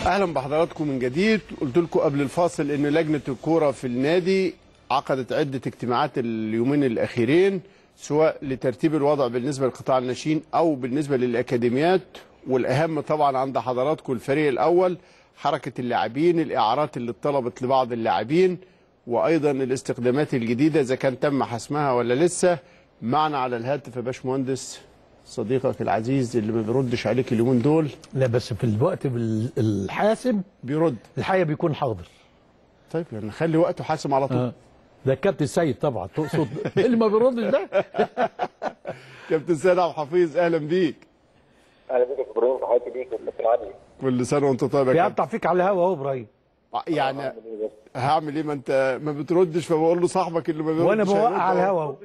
اهلا بحضراتكم من جديد قلت لكم قبل الفاصل ان لجنه الكوره في النادي عقدت عده اجتماعات اليومين الاخيرين سواء لترتيب الوضع بالنسبه لقطاع الناشئين او بالنسبه للاكاديميات والاهم طبعا عند حضراتكم الفريق الاول حركه اللاعبين الاعارات اللي اتطلبت لبعض اللاعبين وايضا الاستخدامات الجديده اذا كان تم حسمها ولا لسه معنا على الهاتف يا باشمهندس صديقك العزيز اللي ما بيردش عليك اليومين دول لا بس في الوقت بال- الحاسم بيرد الحقيقه بيكون حاضر طيب يعني نخلي وقته حاسم على طول آه. ده الكابتن السيد طبعا تقصد اللي ما بيردش ده كابتن سيد عبد الحفيظ اهلا بيك اهلا بيك يا ابراهيم تحياتي ليك والكابتن علي كل سنه وانت طيب يا كابتن بيقطع فيك على الهوا اهو ابراهيم يعني عامل ايه بس هعمل ايه ما انت ما بتردش فبقول له صاحبك اللي ما بيردش وانا بوقع هيرد على أهو. الهوا اهو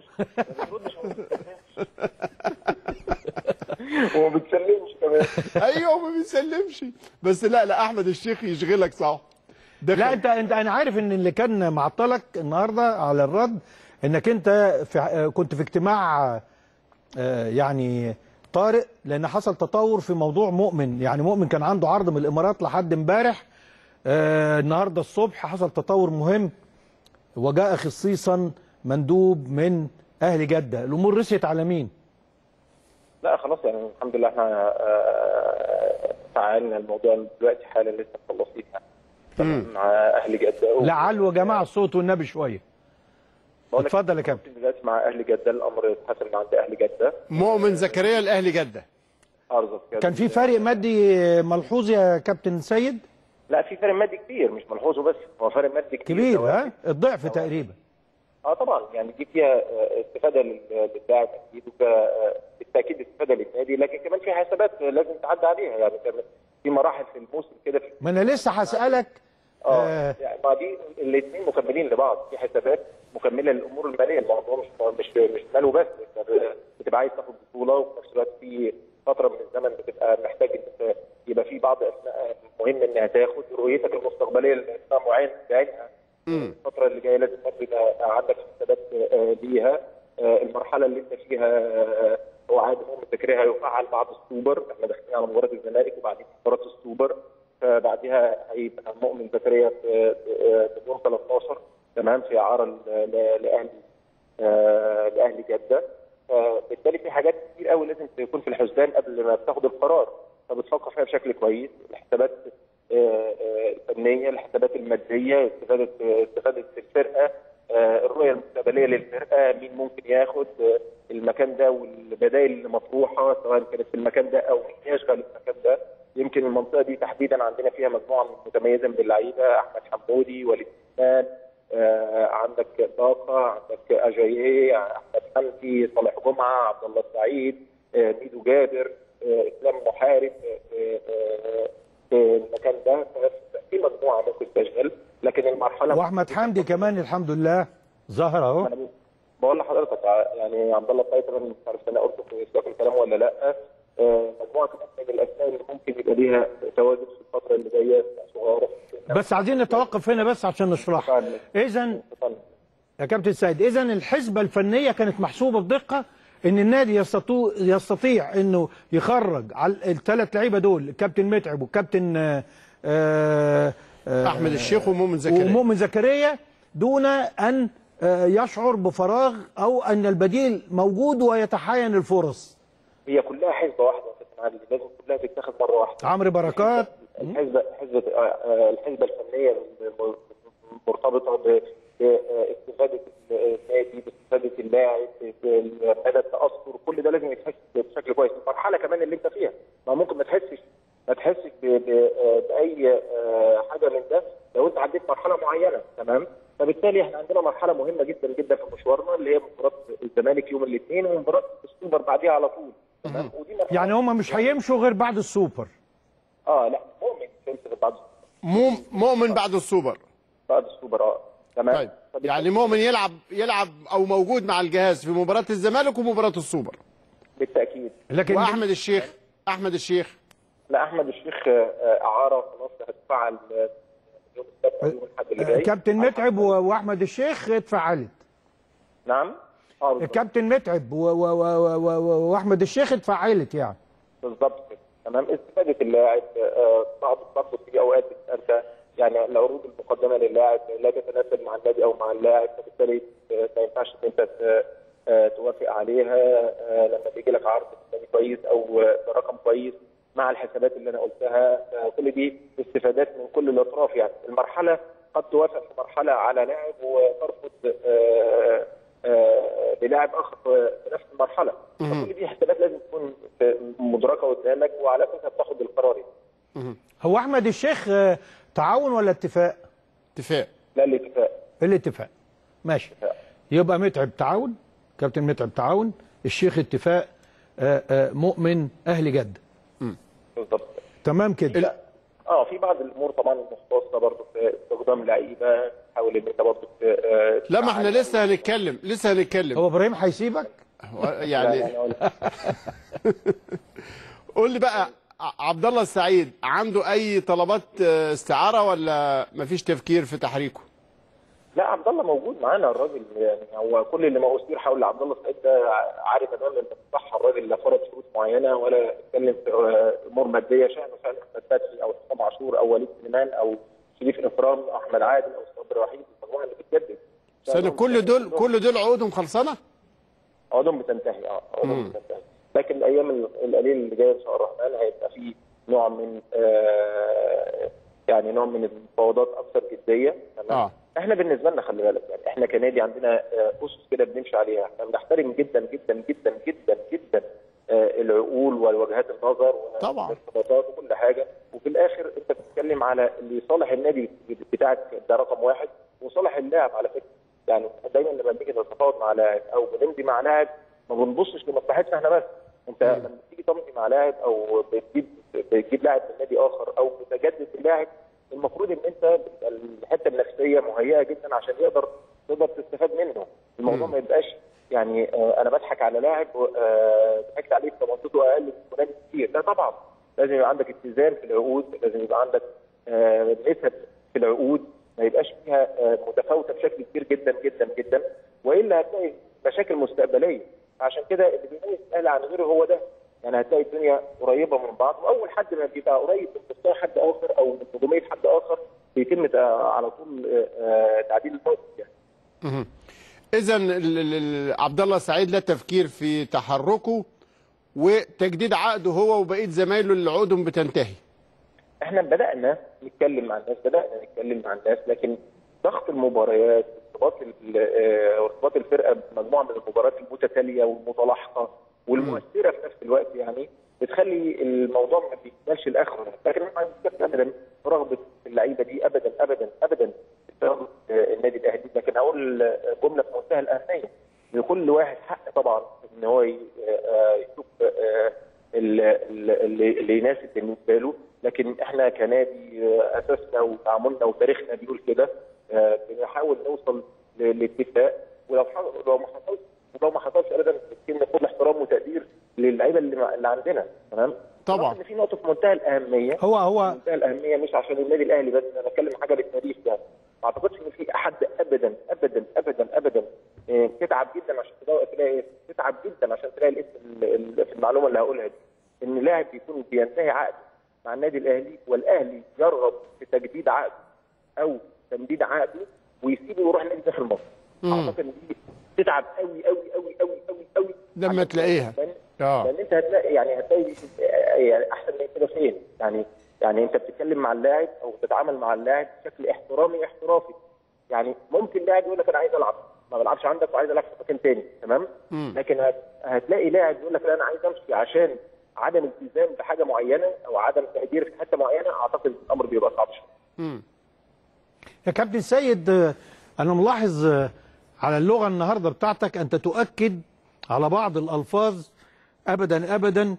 وما بتسلمش كمان ايوه ما بيسلمش بس لا لا احمد الشيخ يشغلك صح دخل. لا انت انت انا عارف ان اللي كان معطلك النهارده على الرد انك انت في آه، كنت في اجتماع آه، يعني طارئ لان حصل تطور في موضوع مؤمن يعني مؤمن كان عنده عرض من الامارات لحد امبارح آه، النهارده الصبح حصل تطور مهم وجاء خصيصا مندوب من اهل جده الامور رست على مين لا خلاص يعني الحمد لله احنا آه، فعلنا الموضوع دلوقتي حالا لسه مخلصينها تمام مع اهل جده لعل وجماعه الصوت والنبي شويه بقول لك اتفضل يا كابتن دلوقتي مع اهل جده الامر اتحسن عند اهل جده مؤمن زكريا الاهلي جده ارزق كده كان في فرق مادي ملحوظ يا كابتن سيد لا في فرق مادي كبير مش ملحوظ بس هو فرق مادي كبير كبير سواء ها الضعف تقريبا اه طبعا يعني دي فيها آه، استفاده لل- للاعب اكيد وفيها آه، بالتاكيد استفاده للنادي لكن كمان في حسابات لازم تعدي عليها يعني كمان في مراحل في الموسم كده في ما انا لسه هسالك اه آه يعني ما دي الاثنين مكملين لبعض في حسابات مكمله للامور الماليه الموضوع مش مش مش ماله بس انت بتبقى عايز تاخد بطوله وفي نفس الوقت في فتره من الزمن بتبقى محتاج ان أنت يبقى في بعض اسماء مهم انها تاخد رؤيتك المستقبليه لاسماء معين بعينها الفتره اللي جايه لازم برضه يبقى عندك حسابات آه، ليها آه، المرحله اللي انت فيها آه، هو عادي مؤمن زكريا هيفعل بعد السوبر احنا داخلين على مباراه الزمالك وبعدين مباراه السوبر فبعدها هيبقى مؤمن زكريا في في- في يوم 13 تمام في اعاره ل- ل- لاهلي آه، لاهلي جده فبالتالي في حاجات كتير قوي لازم تكون في الحسبان قبل ما بتاخد القرار فبتفكر فيها بشكل كويس الحسابات آه، آه، الفنيه الحسابات الماديه استفاده استفاده الفرقه آه، الرؤيه المستقبليه للفرقه مين ممكن ياخد آه، المكان ده والبدائل اللي مطروحه سواء كانت في المكان ده او مين يشغل المكان ده يمكن المنطقه دي تحديدا عندنا فيها مجموعه متميزه من اللعيبه احمد حمودي وليد سليمان آه، عندك طاقه عندك اجاييه احمد حمدي صالح جمعه عبد الله السعيد آه، ميدو جابر آه، اسلام محارب آه، آه، في المكان ده في مجموعه ممكن تشغل لكن المرحله واحمد حمدي كمان الحمد لله ظهر اهو انا بقول لحضرتك يعني عبد الله الطيب طبعا مش عارف انا قلت في سياق الكلام ولا لا آه، مجموعه كمان من الاسماء اللي ممكن يبقى ليها تواجد في الفتره اللي جايه صغيره بس عايزين نتوقف هنا بس عشان نشرحها اذا يا كابتن سيد اذا الحسبه الفنيه كانت محسوبه بدقه ان النادي يستطيع يستطيع انه يخرج على الثلاث لعيبه دول الكابتن متعب والكابتن آه، آه، آه، احمد الشيخ ومؤمن زكريا ومؤمن زكريا دون ان آه، يشعر بفراغ او ان البديل موجود ويتحاين الفرص هي كلها حسبه واحده يا كابتن علي لازم كلها تتاخد مره واحده عمرو بركات الحسبه حسبه آه، آه، الحسبه الفنيه الم- مرتبطه ب- باستفاده النادي باستفاده اللاعب مدى التاثر كل ده لازم يتحس بشكل كويس المرحله كمان اللي انت فيها ما ممكن ما تحسش ما تحسش ب- ب- آه، باي آه، حاجه من ده لو انت عديت مرحله معينه تمام فبالتالي احنا عندنا مرحله مهمه جدا جدا في مشوارنا اللي هي مباراه الزمالك يوم الاثنين ومباراه السوبر بعديها على طول تمام ودي مرحله يعني هم مش هيمشوا غير بعد السوبر اه لا مؤمن تمسك بعد مو- مؤمن بعد السوبر بعد السوبر اه تمام طيب يعني مؤمن يلعب يلعب او موجود مع الجهاز في مباراه الزمالك ومباراه السوبر بالتاكيد لكن واحمد الشيخ احمد الشيخ لا احمد الشيخ آه، اعاره خلاص هتفعل آه، يوم السبت أو يوم الاحد اللي جاي كابتن متعب و- واحمد الشيخ اتفعلت نعم اه بالظبط الكابتن متعب و- و- و- و- و- واحمد الشيخ اتفعلت يعني بالظبط كده تمام استفاده اللاعب آه، بعض برضه في اوقات بتبقى انت يعني العروض المقدمه للاعب لا تتناسب مع النادي او مع اللاعب فبالتالي آه، ما ينفعش ان انت ت- آه، توافق عليها آه، لما بيجي لك عرض نادي كويس او آه، برقم كويس مع الحسابات اللي انا قلتها آه، كل دي استفادات من كل الاطراف يعني المرحله قد توافق في مرحله على لاعب وترفض آه، آه، للاعب اخر في في نفس المرحله فكل دي حسابات لازم تكون مدركه قدامك وعلى اساسها بتاخد القرار يعني. هو احمد الشيخ آه، تعاون ولا اتفاق اتفاق لا الاتفاق الاتفاق ماشي يبقى متعب تعاون كابتن متعب تعاون الشيخ اتفاق آه، آه، مؤمن اهل جده بالظبط تمام كده لا اه في بعض الامور طبعا مختصه برضه في استخدام لعيبه تحاول ان انت برضه ت- آه، لا ما احنا تتعامل. لسه هنتكلم لسه هنتكلم هو ابراهيم هيسيبك لا، يعني يعني أقول- قول لي بقى ع- عبد الله السعيد عنده اي طلبات آه، استعاره ولا مفيش تفكير في تحريكه لا عبد الله موجود معانا الراجل يعني هو كل اللي موثير حول عبد الله السعيد ده عارف تماما ان صح الراجل لا فرض شروط معينه ولا اتكلم في آه، امور ماديه شأنه شأن احمد فتحي او حسام عاشور او وليد سليمان او شريف الافرام او احمد عادل او صبري وحيد المجموعه اللي بتجدد سنة كل دول كل دول عقودهم خلصانه عقودهم بتنتهي اه عقودهم بتنتهي لكن الايام القليله اللي جايه ان شاء الله الرحمن هيبقى في نوع من آه يعني نوع من المفاوضات اكثر جديه تمام آه. احنا بالنسبه لنا خلي بالك يعني احنا كنادي عندنا آه، اسس كده بنمشي عليها احنا بنحترم جدا جدا جدا جدا جدا آه، العقول ووجهات النظر طبعاً. والارتباطات وكل حاجه وفي الاخر انت بتتكلم على اللي صالح النادي بتاعك ده رقم واحد وصالح اللاعب على فكره يعني دايما لما بنيجي نتفاوض مع لاعب او بنمضي مع لاعب ما بنبصش لمصلحتنا احنا بس انت لما بتيجي تمضي مع لاعب او بتجيب بتجيب لاعب من نادي اخر او بتجدد اللاعب المفروض ان انت بتبقى الحته النفسيه مهيئه جدا عشان يقدر تقدر تستفاد منه الموضوع ما يبقاش يعني آه انا بضحك على لاعب آه ضحكت عليه في منطقته اقل من فلان كتير لا طبعا لازم يبقى عندك اتزان في العقود لازم يبقى عندك آه نسب في العقود ما يبقاش فيها آه متفاوته بشكل كبير جدا جدا جدا والا هتلاقي مشاكل مستقبليه عشان كده اللي بيميز الاهلي عن غيره هو ده يعني هتلاقي الدنيا قريبه من بعض واول حد ما بيبقى قريب من مستوى حد اخر او من نجوميه حد اخر بيتم تع- على طول آه، آه، تعديل الموقف يعني اذا عبد الله السعيد لا تفكير في تحركه وتجديد عقده هو وبقيه زمايله اللي عقودهم بتنتهي احنا بدانا نتكلم مع الناس بدانا نتكلم مع الناس لكن ضغط المباريات ارتباط ال- آه، ارتباط الفرقه بمجموعه من المباريات المتتاليه والمتلاحقه والمؤثره في نفس الوقت يعني بتخلي الموضوع ما بيكملش لاخره لكن انا ما عنديش ابدا رغبه اللعيبه دي ابدا ابدا ابدا في رغبه آه، النادي الاهلي لكن هقول آه، جمله في منتهى الاهميه لكل واحد حق طبعا ان هو ي- آه، يشوف آه، ال- ال- اللي اللي يناسب بالنسبه له لكن احنا كنادي آه، اساسنا وتعاملنا وتاريخنا بيقول كده آه، بنحاول نوصل ل- لاتفاق ولو ح- لو ما حصلش ولو ما حصلش ابدا يتم كل احترام وتقدير للعيبه اللي, مع- اللي عندنا تمام طبعاً. طبعا ان في نقطه في منتهى الاهميه هو هو منتهى الاهميه مش عشان النادي الاهلي بس انا بتكلم حاجه للتاريخ يعني ما اعتقدش ان في احد ابدا ابدا ابدا ابدا آه، تتعب جدا عشان تلاقي تلاقي تتعب جدا عشان تلاقي الاسم ال- ال- في المعلومه اللي هقولها دي ان لاعب بيكون بينتهي عقده مع النادي الاهلي والاهلي يرغب في تجديد عقده او تمديد عقده ويسيبه ويروح النادي داخل مصر اعتقد ان دي تتعب قوي قوي قوي قوي قوي قوي لما عشان- تلاقيها. لأن- آه. لان انت هتلاقي يعني هتلاقي يعني احسن من كده فين؟ يعني يعني انت بتتكلم مع اللاعب او بتتعامل مع اللاعب بشكل احترامي احترافي يعني ممكن لاعب يقول لك انا عايز العب ما بلعبش عندك وعايز العب في مكان تاني تمام؟ لكن هت- هتلاقي لاعب يقول لك لا انا عايز امشي عشان عدم التزام بحاجه معينه او عدم تقدير في حته معينه اعتقد الامر بيبقى صعب شويه. يا كابتن سيد آه، انا ملاحظ آه، على اللغه النهارده بتاعتك انت تؤكد على بعض الالفاظ ابدا ابدا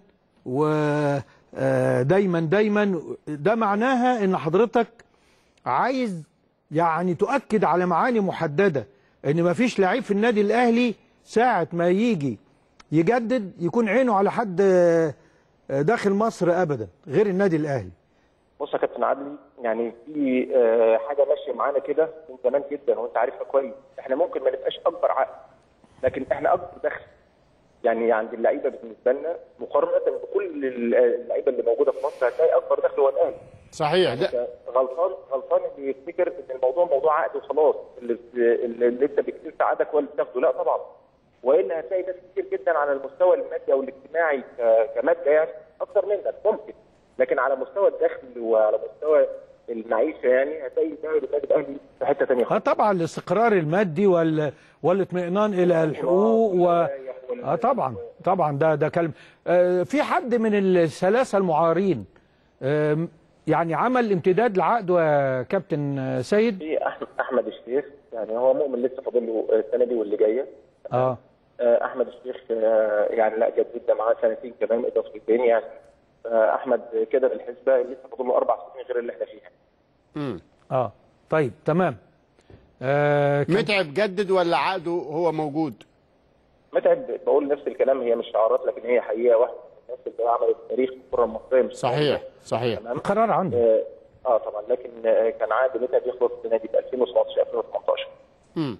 ودايما دايما ده معناها ان حضرتك عايز يعني تؤكد على معاني محدده ان مفيش لعيب في النادي الاهلي ساعه ما يجي يجدد يكون عينه على حد آه، آه، داخل مصر ابدا غير النادي الاهلي بص يا كابتن عدلي يعني في آه، حاجه ماشيه معانا كده من زمان جدا وانت عارفها كويس احنا ممكن ما نبقاش اكبر عقد لكن احنا اكبر دخل يعني عند اللعيبه بالنسبه لنا مقارنه بكل اللعيبه اللي موجوده في مصر هتلاقي اكبر دخل هو الاهلي صحيح ده غلطان غلطان اللي يفتكر ان الموضوع موضوع عقد وخلاص اللي, اللي اللي انت بكتير سعادك هو اللي بتاخده لا طبعا والا هتلاقي ناس كتير جدا على المستوى المادي او الاجتماعي ك- كماده يعني اكثر منك ممكن لكن على مستوى الدخل وعلى مستوى المعيشه يعني هتلاقي الدوري النادي الاهلي في حته ثانيه اه طبعا الاستقرار المادي وال... والاطمئنان الى الحقوق و اه طبعا طبعا ده ده كلام آه في حد من الثلاثه المعارين آه يعني عمل امتداد لعقده يا كابتن آه، سيد في أح- احمد الشيخ يعني هو مؤمن لسه فاضل له السنه دي واللي جايه اه آه، احمد الشيخ آه، يعني لا جدد معاه سنتين كمان اضافتين يعني آه، احمد كده بالحسبه لسه فاضل له اربع سنين غير اللي احنا فيها مم. اه طيب تمام آه كان- متعب جدد ولا عقده هو موجود متعب بقول نفس الكلام هي مش شعارات لكن هي حقيقه واحد من الناس اللي عملت تاريخ الكره المصريه مش صحيح صحيح تمام القرار عنده اه آه، طبعا لكن آه، كان عقد متعب يخلص السنه دي ب 2017 2018 مم.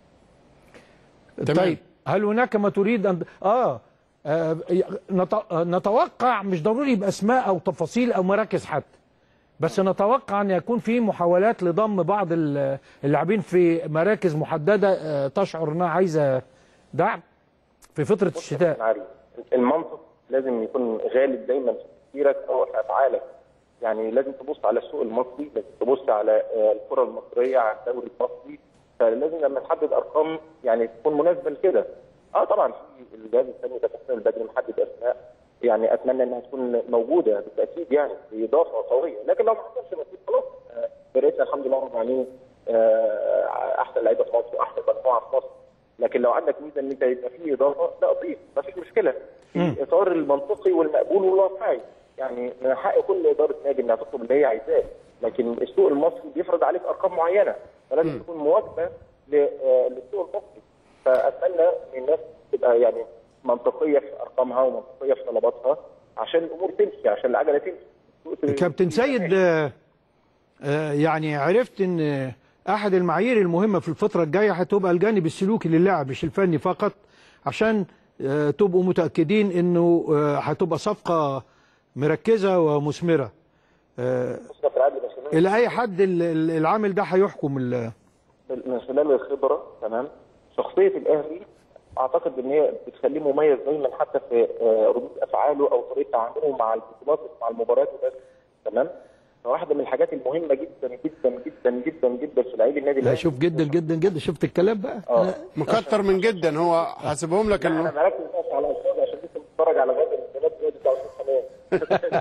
تمام. طيب هل هناك ما تريد ان اه, آه نت... آه، نتوقع مش ضروري باسماء او تفاصيل او مراكز حتى بس نتوقع ان يكون في محاولات لضم بعض ال- اللاعبين في مراكز محدده آه تشعر انها عايزه دعم في فتره الشتاء كابتن علي المنطق لازم يكون غالب دايما في تفكيرك او في افعالك يعني لازم تبص على السوق المصري لازم تبص على آه، الكره المصريه على الدوري المصري فلازم لما نحدد ارقام يعني تكون مناسبه لكده اه طبعا في الجهاز الفني ده كابتن البدري محدد اسماء يعني اتمنى انها تكون موجوده بالتاكيد يعني باضافه قويه لكن لو ما حصلش نصيب خلاص آه، فرقتنا الحمد لله رب العالمين آه، احسن لعيبه في مصر واحسن مجموعه في مصر لكن لو عندك ميزه ان انت يبقى فيه اضافه لا اضيف ما فيش مشكله في اطار المنطقي والمقبول والواقعي يعني من حق كل اداره نادي انها تطلب اللي هي عايزاه لكن السوق المصري بيفرض عليك ارقام معينه فلازم تكون مواكبه ل- آه، للسوق المصري فاتمنى ان الناس تبقى يعني منطقيه في ارقامها ومنطقيه في طلباتها عشان الامور تمشي عشان العجله تمشي كابتن سيد آه آه يعني عرفت ان آه، احد المعايير المهمه في الفتره الجايه هتبقى الجانب السلوكي للاعب مش الفني فقط عشان آه تبقوا متاكدين انه آه هتبقى صفقه مركزه ومثمره آه بص يا كابتن عادل، من خلال- الى اي حد ال- ال- العامل ده هيحكم ال- من خلال الخبره تمام شخصيه الاهلي اعتقد ان هي بتخليه مميز دايما حتى في آه، ردود افعاله او طريقه تعامله مع البطولات مع المباريات وبس تمام فواحده من الحاجات المهمه جدا جدا جدا جدا جدا في لعيب النادي لا الاهلي شوف جدا جدا جدا شفت الكلام بقى اه مكتر من جدا هو حاسبهم لك انا انه مركز بس على الفاضي عشان لسه بتتفرج على غدا البنات دلوقتي بتاع الصبح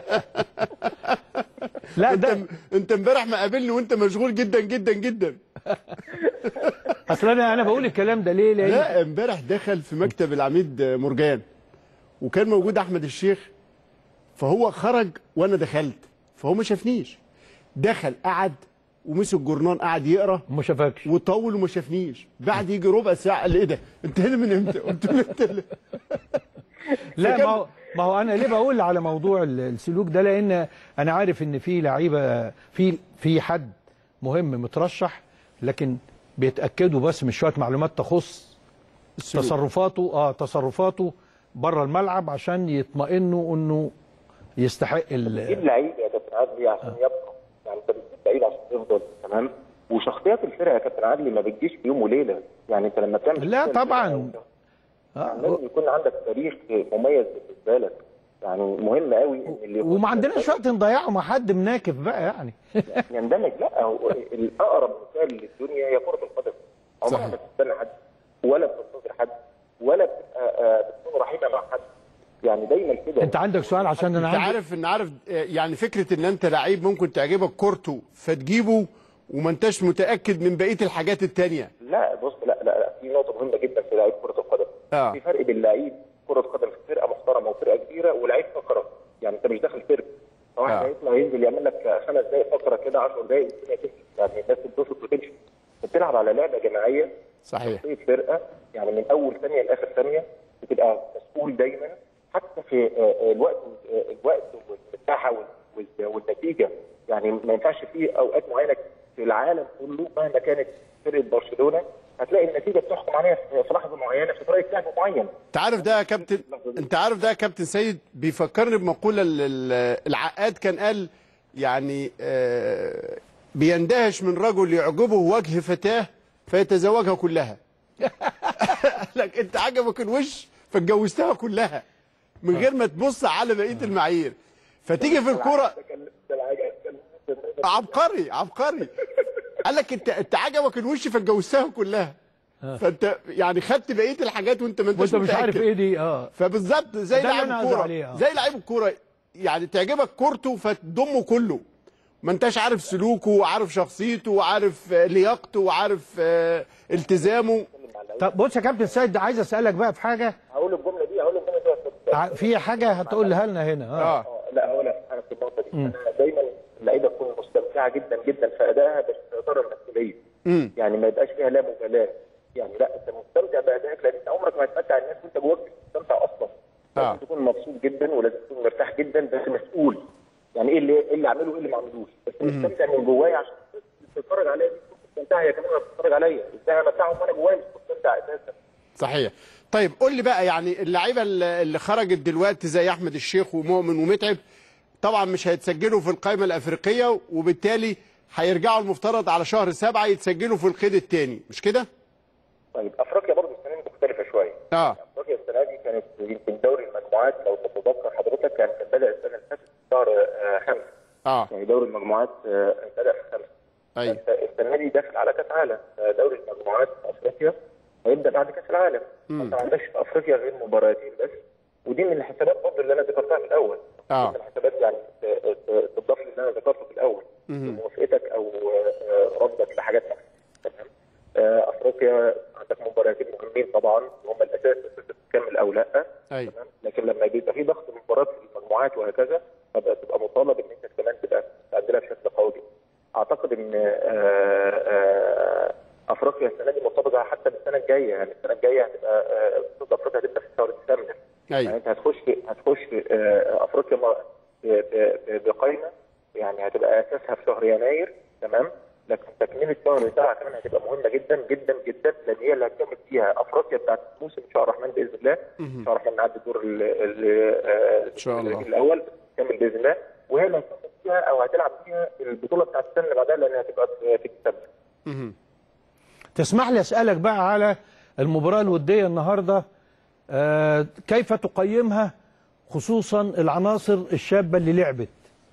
لا انت ده انت امبارح ما قابلني وانت مشغول جدا جدا جدا اصل انا انا بقول الكلام ده ليه لان لا امبارح دخل في مكتب العميد مرجان وكان موجود احمد الشيخ فهو خرج وانا دخلت فهو ما شافنيش دخل قعد ومسك جورنان قعد يقرا ما شافكش وطول وما شافنيش بعد يجي ربع ساعه قال ايه ده انت هنا من امتى قلت له انت اللي- لا ما هو ما هو انا ليه بقول على موضوع ال- السلوك ده لان انا عارف ان في لعيبه في في حد مهم مترشح لكن بيتاكدوا بس من شويه معلومات تخص السلوك. تصرفاته اه تصرفاته بره الملعب عشان يطمئنوا انه يستحق ال تجيب لعيب يا كابتن عادلي عشان يبقى يعني انت بتجيب لعيب عشان يفضل تمام وشخصيات الفرقه يا كابتن عادلي ما بتجيش في يوم وليله يعني انت لما تعمل لا شخصية طبعاً. الفرقة يعني لازم يكون عندك تاريخ مميز بالنسبه لك يعني مهم قوي ان اللي يكون وما عندناش وقت نضيعه مع حد مناكف بقى يعني يندمج لا هو الاقرب مثال للدنيا هي كره القدم عمرها صحيح. ما بتستنى حد ولا بتنتظر حد ولا بتبقى آه، بتكون رحيمه مع حد يعني دايما كده انت عندك سؤال عشان انا انت عندي عارف ان عارف آه، يعني فكره ان انت لعيب ممكن تعجبك كورته فتجيبه وما انتش متاكد من بقيه الحاجات التانية لا بص لا لا, لا في نقطه مهمه جدا في لعيب كره القدم آه. في فرق بين لعيب كره قدم في فرقه محترمه وفرقه كبيره ولعيب فقره يعني انت مش داخل فرقه واحد آه. هيطلع ينزل يعمل لك خمس دقائق فقره كده 10 دقائق الدنيا تمشي يعني الناس تتبسط وتمشي انت بتلعب على لعبه جماعيه صحيح شخصيه فرقه يعني من اول ثانيه لاخر ثانيه بتبقى مسؤول دايما حتى في آه، آه، الوقت آه، الوقت والمساحه وال- وال- والنتيجه يعني ما ينفعش في اوقات معينه في العالم كله مهما كانت فرقه برشلونه هتلاقي النتيجه بتحكم عليها في في لحظه معينه في طريقه لعب معين انت عارف ده يا كابتن انت عارف ده يا كابتن سيد بيفكرني بمقوله ال- ال- العقاد كان قال يعني آه، بيندهش من رجل يعجبه وجه فتاه فيتزوجها كلها قال لك انت عجبك الوش فاتجوزتها كلها من غير ما تبص على بقيه المعايير فتيجي في الكوره ده كان ده العجب كان عبقري عبقري قال لك انت انت عجبك الوش فاتجوزتها كلها فانت يعني خدت بقيه الحاجات وانت ما انتش وانت مش عارف متأكد. ايه دي اه فبالظبط زي ده اللي لاعب أنا قصدي الكوره عليه، آه. زي لعيب الكوره يعني تعجبك كورته فتضمه كله ما انتش عارف سلوكه وعارف شخصيته وعارف آه، لياقته وعارف آه، التزامه طب بص يا كابتن سيد عايز اسالك بقى في حاجه هقول الجمله دي هقول الجمله دي يا أستاذ. ع- في حاجه هتقولها لنا هنا اه, اه اه لا هقول لك حاجه في النقطه دي انا دايما اللعيبه تكون مستمتعه جدا جدا في ادائها بس في اطار المسؤوليه امم يعني ما يبقاش فيها لا مبالاه يعني لا انت مستمتع بادائك لان انت عمرك ما هتمتع الناس وانت جواك مش مستمتع اصلا آه. لازم تكون مبسوط جدا ولازم تكون مرتاح جدا بس مسؤول يعني ايه اللي ايه اللي اعمله وايه اللي ما اعملوش بس مستمتع من جوايا عشان الناس اللي بتتفرج عليا دي تكون مستمتعه هي كمان بتتفرج عليا ازاي امتعهم وانا جوايا مش مستمتع اساسا صحيح طيب قول لي بقى يعني اللعيبه اللي اللي خرجت دلوقتي زي احمد الشيخ ومؤمن ومتعب طبعا مش هيتسجلوا في القائمه الافريقيه وبالتالي هيرجعوا المفترض على شهر سبعة يتسجلوا في القيد الثاني مش كده؟ طيب افريقيا برضه السنه دي مختلفه شويه اه افريقيا السنه دي كانت يمكن دوري المجموعات لو تتذكر حضرتك كان كان بدا السنه اللي فاتت في شهر آه، خمسه اه يعني دوري المجموعات آه، بدا في خمسه ايوه فأنت السنه دي داخل على كاس عالم آه، دوري المجموعات في افريقيا هيبدا بعد كاس العالم انت ما عندكش في افريقيا غير مباراتين بس ودي من الحسابات برضه اللي انا ذكرتها في الاول آه. من الحسابات يعني ت- ت- تضاف اللي انا ذكرته في الاول موافقتك او آه، ردك لحاجات معينه تمام آه، افريقيا عندك مباراتين مهمين طبعا وهم الاساس بس أنت تكمل او لا ايوه تمام لكن لما بيبقى في ضغط مباراه في المجموعات وهكذا فبقى تبقى مطالب ان انت كمان تبقى تعدلها بشكل قوي جدا. اعتقد ان آه، آه، افريقيا السنه دي مرتبطه حتى بالسنه الجايه يعني السنه الجايه هتبقى آه، بطوله افريقيا هتبقى في شهر ديسمبر يعني ايوه انت هتخش هتخش آه، افريقيا م- ب- ب- بقائمه يعني هتبقى اساسها في شهر يناير تمام لكن تكمله شهر سبعه كمان هتبقى مهمه جدا جدا جدا لان هي اللي هتكمل فيها افريقيا بتاعت موسم شهر الرحمن باذن الله شهر الرحمن نعدي الدور ال- ال- آه، إن شاء الله. الاول تكمل باذن الله وهي اللي هتكمل فيها او هتلعب فيها البطوله بتاعت السنه اللي بعدها لان هتبقى في في ديسمبر مهم. تسمح لي اسالك بقى على المباراه الوديه النهارده آه كيف تقيمها خصوصا العناصر الشابه اللي لعبت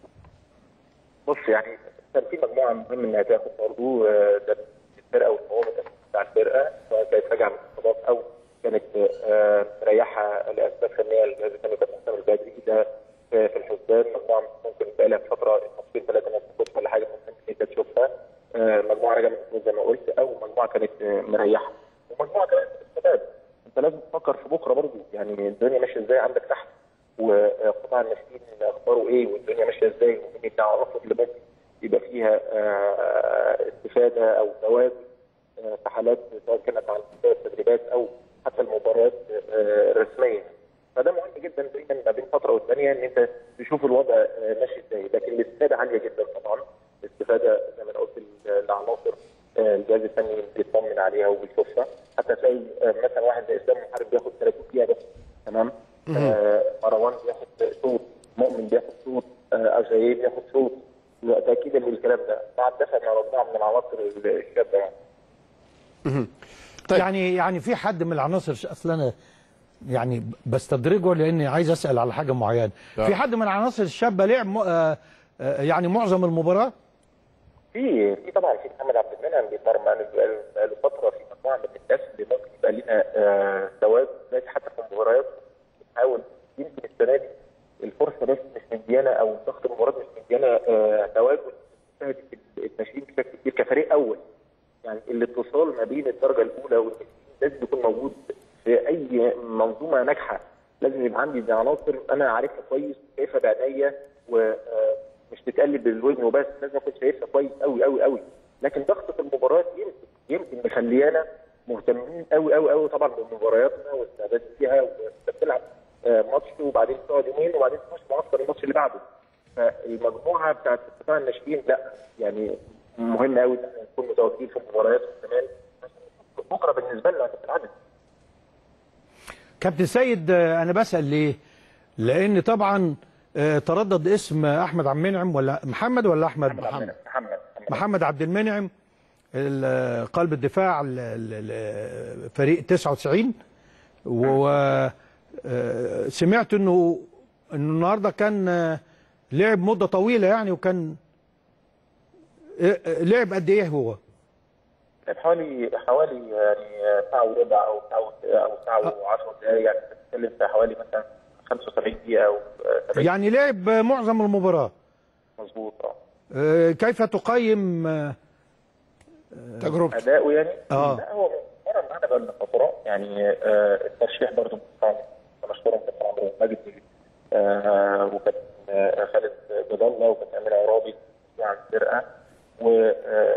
بص يعني كان في مجموعه مهم انها تاخد برضه آه، ده الفرقه والقوام بتاع الفرقه سواء كانت راجعه من الاصابات او كانت آه، مريحه لاسباب فنيه الجهاز الفني كابتن حسام البدري ده في في الحسبان مجموعه ممكن بقى لها فتره ماتشين ثلاثه ما بتاخدش ولا حاجه ممكن انت تشوفها آه، مجموعه راجعه من الأصابات زي ما قلت او مجموعه كانت آه، مريحه ومجموعه كمان استفاد انت لازم تفكر في بكره برضه يعني الدنيا ماشيه ازاي عندك تحت وقطاع الناشئين اخباره ايه والدنيا ماشيه ازاي ومين التعرفات اللي ممكن يبقى فيها آه، استفاده او جواز آه، في حالات سواء كانت على مستوى التدريبات او حتى المباريات آه، الرسميه فده مهم جدا دايما ما بين فتره والثانيه ان انت تشوف الوضع آه، ماشي ازاي لكن الاستفاده عاليه جدا طبعا الاستفاده زي ما انا قلت ال- العناصر آه، الجهاز الفني بيطمن عليها وبيشوفها حتى تلاقي آه، مثلا واحد زي اسلام محارب بياخد 30 دقيقه بس تمام آه، مروان بياخد شوط مؤمن بياخد شوط آه، اجاييه بياخد شوط تاكيدا للكلام ده مع الدفع مع مجموعه من العناصر الشابه يعني طيب. يعني يعني في حد من العناصر اصل انا يعني بستدرجه لاني عايز اسال على حاجه معينه آه. في حد من العناصر الشابه لعب م- آه، آه، يعني معظم المباراه في في طبعا في محمد عبد المنعم بيتمرن معانا بقاله بقاله فتره في مجموعه من الناس اللي ممكن يبقى لنا آه، تواجد دلوقتي حتى في المباريات بنحاول يمكن السنه دي الفرصه بس مش مديانا او ضغط المباراه مش مديانا آه، تواجد مجتهد في الناشئين بشكل كبير كفريق اول يعني الاتصال ما بين الدرجه الاولى والناشئين لازم يكون موجود في اي منظومه ناجحه لازم يبقى عندي دي عناصر انا عارفها كويس شايفها بعينيا ومش تتقلب بالوزن وبس لازم اكون شايفها كويس قوي قوي قوي لكن ضغطه المباراه يمكن يمكن مخليانا مهتمين قوي قوي قوي طبعا بمبارياتنا والاستعداد فيها وانت بتلعب آه، ماتش وبعدين تقعد يومين وبعدين تخش معسكر الماتش اللي بعده فالمجموعه بتاعت قطاع الناشئين لا يعني مهم قوي ان احنا نكون متواجدين في المباريات كمان بكره بالنسبه لنا هتبقى العدد كابتن سيد آه، انا بسال ليه لان طبعا آه، تردد اسم احمد عبد المنعم ولا محمد ولا احمد محمد عبد المنعم. محمد محمد. محمد عبد المنعم ال- قلب الدفاع ل- ل- ل- فريق 99 وسمعت انه انه النهارده كان آه، لعب مده طويله يعني وكان آه، آه، لعب قد ايه هو؟ لعب حوالي حوالي يعني ساعة وربع أو ساعة أو ساعة و10 دقايق يعني بتتكلم في حوالي مثلا 75 دقيقة أو 70 يعني لعب معظم المباراه مظبوط اه آه، كيف تقيم آه، تجربته أداؤه يعني آه. لا هو مرة معانا بقى فترة يعني آه الترشيح برضه طبعا مشكورا كابتن عمرو مجدي آه وكابتن آه خالد جد الله وكابتن أمين عرابي عن الفرقة و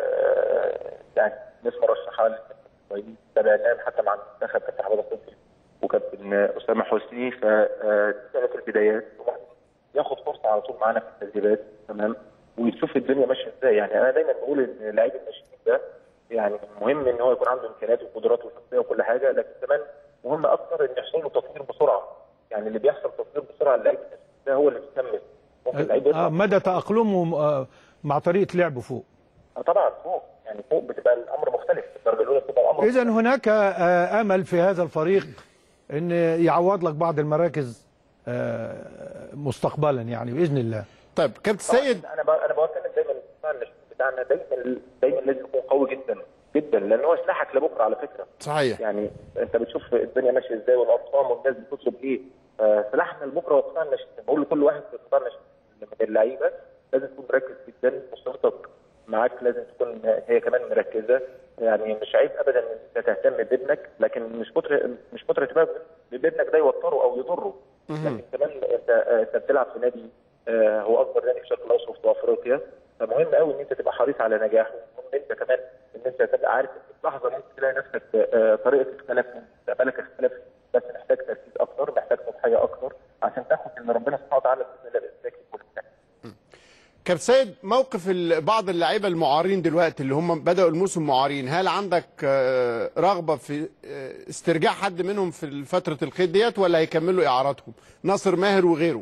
آه يعني ناس مرشحة كويسين تابعناهم حتى مع المنتخب كابتن حماده صبحي وكابتن اسامه حسني ف آه، دي كانت البدايات وبعدين ياخد فرصه على طول معانا في التدريبات تمام ويشوف الدنيا ماشيه ازاي يعني انا دايما بقول ان لعيب الناشئين ده يعني مهم ان هو يكون عنده امكانيات وقدرات وشخصيه وكل حاجه لكن كمان مهم اكتر ان يحصل له تطوير بسرعه يعني اللي بيحصل تطوير بسرعه للعيب الناشئين ده هو اللي بيكمل ممكن اللعيب آه، يطلع مدى تأقلمه آه، مع طريقة لعبه فوق آه، طبعا فوق يعني فوق بتبقى الامر مختلف الدرجه الاولى بتبقى الامر إذا هناك آه، أمل في هذا الفريق أن يعوض لك بعض المراكز آه، مستقبلا يعني بإذن الله طيب كابتن طبعاً سيد انا ب... انا بتكلم دايما الدفاع الناشئين بتاعنا دايما دايما لازم يكون قوي جدا جدا لان هو سلاحك لبكره على فكره صحيح يعني انت بتشوف الدنيا ماشيه ازاي والارقام والناس بتطلب ايه آه، سلاحنا لبكره هو قطاع الناشئين بقول لكل واحد في قطاع الناشئين من اللعيبه لازم تكون مركز جدا اسرتك معاك لازم تكون هي كمان مركزه يعني مش عيب ابدا ان انت تهتم بابنك لكن مش كتر مش كتر اهتمامك بابنك ده يوتره او يضره لكن كمان انت انت بتلعب في نادي آه، هو اكبر نادي في الشرق الاوسط وافريقيا فمهم قوي ان انت تبقى حريص على نجاحه ومهم انت كمان ان انت تبقى عارف ان في لحظه ممكن تلاقي نفسك آه، طريقه اختلاف مستقبلك اختلاف بس محتاج تركيز اكتر محتاج تضحيه اكتر عشان تاخد ان ربنا سبحانه وتعالى باذن الله بإذنك كل حاجه كابتن سيد موقف ال- بعض اللعيبه المعارين دلوقتي اللي هم بداوا الموسم معارين هل عندك آه، رغبه في آه، استرجاع حد منهم في فتره القيد ديت ولا هيكملوا اعاراتهم ناصر ماهر وغيره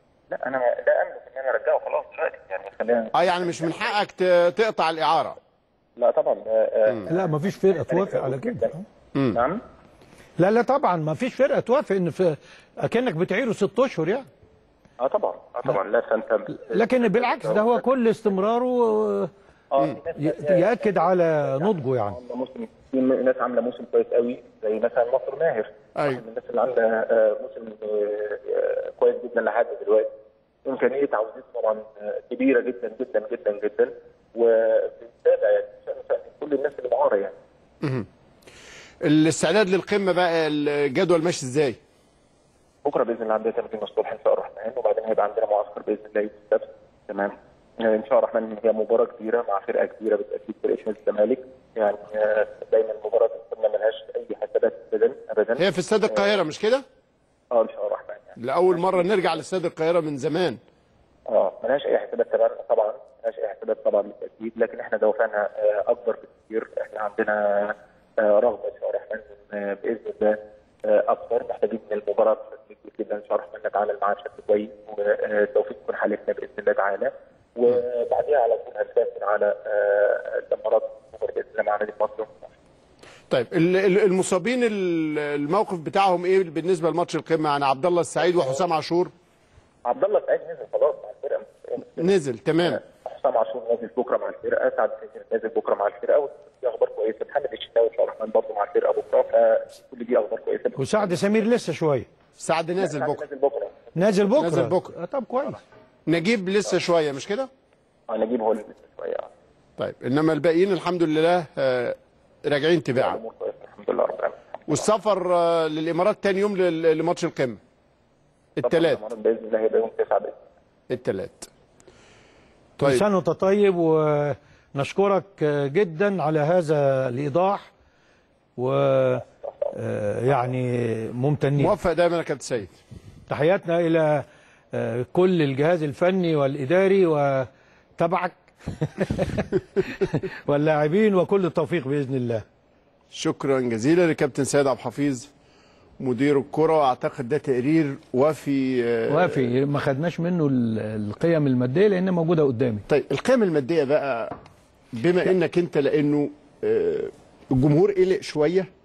لا انا لا املك ان انا ارجعه خلاص دلوقتي يعني خلينا اه يعني مش من حقك ت- تقطع الاعاره لا طبعا آه، آه، لا ما فيش فرقة توافق على كده نعم لا لا طبعا ما فيش فرقة توافق إن في أكنك بتعيره ست أشهر يعني اه طبعا اه طبعا لا فانت لكن بالعكس ده هو كل استمراره آه، اه في ناس- ي- يأكد على نضجه يعني عامله موسم في ناس عامله موسم كويس قوي زي مثلا ناصر ماهر أيوة. واحد من الناس اللي عامله آه، موسم آه، آه، كويس جدا لحد دلوقتي امكانيه عودته طبعا آه، كبيره جدا جدا جدا جدا وبنتابع يعني شأن- شأن كل الناس اللي معاره يعني الاستعداد للقمه بقى الجدول ماشي ازاي بكره باذن الله عندنا تمرين الصبح ان شاء الله الرحمن وبعدين هيبقى عندنا معسكر باذن الله يوم السبت تمام آه، ان شاء الله الرحمن هي مباراه كبيره مع فرقه كبيره بالتاكيد فرقه نادي الزمالك يعني آه، دايما المباراه ما ملهاش اي حسابات ابدا ابدا هي في استاد القاهره مش كده اه ان شاء الله الرحمن يعني لاول مره نرجع لاستاد القاهره من زمان اه ملهاش اي حسابات طبعا طبعا ملهاش اي حسابات طبعا بالتاكيد لكن احنا دوافعنا آه، اكبر بكثير احنا عندنا آه، رغبه ان شاء الله الرحمن آه، باذن الله آه، اكثر محتاجين من المباراه بشكل كبير جدا ان شاء الله الرحمن نتعامل معاها بشكل كويس والتوفيق يكون حالتنا باذن الله تعالى وبعديها على طول هنسافر على آه، الامارات باذن الله مع نادي مصر طيب ال- ال- المصابين ال- الموقف بتاعهم ايه بالنسبه لماتش القمه يعني عبد الله السعيد وحسام عاشور عبد الله سعيد نزل خلاص مع الفرقه نزل تمام حسام عاشور نازل بكره مع الفرقه سعد سمير نازل بكره مع الفرقه ودي اخبار كويسه محمد الشناوي ان شاء الله الرحمن برضه مع الفرقه بكره فكل دي اخبار كويسه وسعد سمير لسه شوية سعد نازل سعد بكره نازل بكره نازل بكرة نازل بكرة. آه، طب كويس نجيب لسه شويه مش كده اه نجيب هو اللي لسه شويه آه. طيب انما الباقيين الحمد لله آه، راجعين تباعا الامور كويسه الحمد لله رب العالمين والسفر آه، للامارات تاني يوم لل- لماتش القمه الثلاث طبعاً باذن الله هيبقى يوم 9 باذن الثلاث كل طيب سنة وانت طيب ونشكرك جدا على هذا الإيضاح و آه، يعني ممتنين موفق دايما يا كابتن سيد تحياتنا إلى آه، كل الجهاز الفني والإداري وتبعك واللاعبين وكل التوفيق بإذن الله شكرا جزيلا لكابتن سيد عبد الحفيظ مدير الكره واعتقد ده تقرير وفي آه، وافي ما خدناش منه ال- القيم الماديه لان موجوده قدامي طيب القيم الماديه بقى بما انك انت لانه آه، الجمهور قلق شويه